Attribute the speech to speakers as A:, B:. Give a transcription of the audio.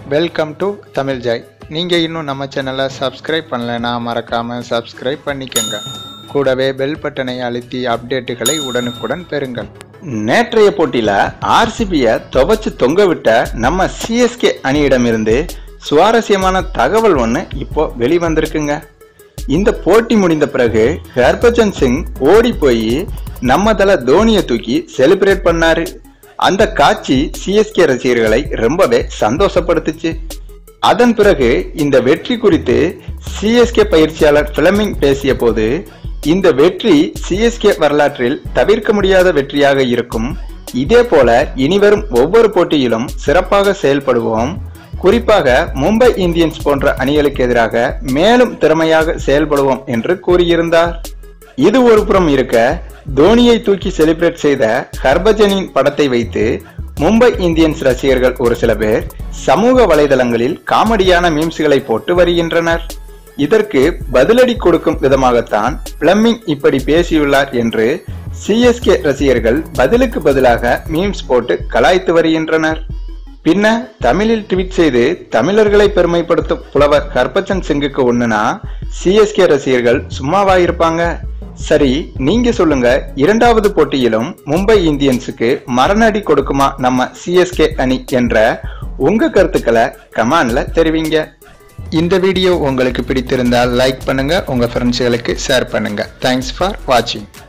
A: welcome to Tamil Joy நீங்கள் இன்னும் நம்ம சேனலை சப்ஸ்கிரைப் பண்ணலைன்னா மறக்காமல் சப்ஸ்கிரைப் பண்ணிக்கோங்க கூடவே பெல் பட்டனை அழுத்தி அப்டேட்டுகளை உடனுக்குடன் பெறுங்கள்
B: நேற்றைய போட்டியில ஆர்சிபியை துவச்சு தொங்க விட்ட நம்ம சிஎஸ்கே அணியிடமிருந்து சுவாரஸ்யமான தகவல் ஒன்று இப்போ வெளிவந்திருக்குங்க இந்த போட்டி முடிந்த பிறகு ஹர்பஜன் சிங் ஓடி போய் நம்ம தல தோனியை தூக்கி செலிப்ரேட் பண்ணாரு அந்த காட்சி சிஎஸ்கே ரசிகர்களை ரொம்பவே சந்தோஷப்படுத்துச்சு அதன் பிறகு இந்த வெற்றி குறித்து சிஎஸ்கே பயிற்சியாளர் பிளமிங் பேசிய போது இந்த வெற்றி சிஎஸ்கே வரலாற்றில் தவிர்க்க முடியாத வெற்றியாக இருக்கும் இதே போல இனிவரும் ஒவ்வொரு போட்டியிலும் சிறப்பாக செயல்படுவோம் குறிப்பாக மும்பை இந்தியன்ஸ் போன்ற அணிகளுக்கு எதிராக மேலும் திறமையாக செயல்படுவோம் என்று கூறியிருந்தார் இது ஒரு புறம் இருக்க தோனியை தூக்கி செலிப்ரேட் செய்த ஹர்பஜனின் படத்தை வைத்து மும்பை இந்தியன்ஸ் ரசிகர்கள் ஒரு சில பேர் சமூக வலைதளங்களில் காமெடியான மீம்ஸ்களை போட்டு வருகின்றனர் இதற்கு பதிலடி கொடுக்கும் விதமாகத்தான் பிளம்மிங் இப்படி பேசியுள்ளார் என்று சிஎஸ்கே ரசிகர்கள் பதிலுக்கு பதிலாக மீம்ஸ் போட்டு கலாய்த்து வருகின்றனர் பின்ன தமிழில் ட்வீட் செய்து தமிழர்களை பெருமைப்படுத்தும் புலவர் ஹர்பச்சன் சிங்குக்கு ஒண்ணுனா சிஎஸ்கே ரசிகர்கள் சும்மாவா இருப்பாங்க சரி நீங்க சொல்லுங்க இரண்டாவது போட்டியிலும் மும்பை இந்தியன்ஸுக்கு மரணடி கொடுக்குமா நம்ம சிஎஸ்கே அணி என்ற உங்க கருத்துக்களை கமெண்ட்ல தெரிவிங்க
A: இந்த வீடியோ உங்களுக்கு பிடித்திருந்தால் லைக் பண்ணுங்க உங்க ஃப்ரெண்ட்ஸுகளுக்கு ஷேர் பண்ணுங்க தேங்க்ஸ் ஃபார் வாட்சிங்